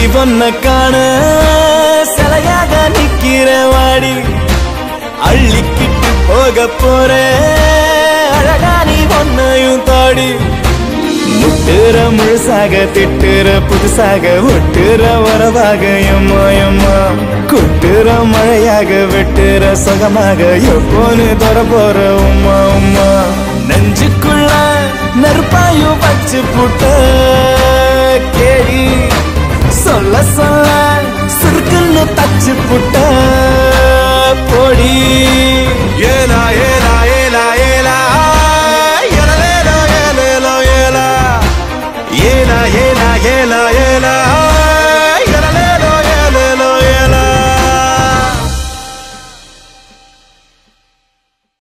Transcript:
ஒன்ன காண சிலையாக நிக்கிற வாடி அள்ளிக்கிட்டு போக போற அழகா நீ ஒன்னையும் தாடி முட்டுற முழுசாக திட்டுற புதுசாக ஒட்டுற வரவாக எம்மா எம்மா கொட்டுற மழையாக வெட்டுற சுகமாக எப்போன்னு தொட போற உம்மா உம்மா நெஞ்சுக்குள்ள நெருப்பாயும் வச்சு புட்ட கேடி சொல்ல சொல்ல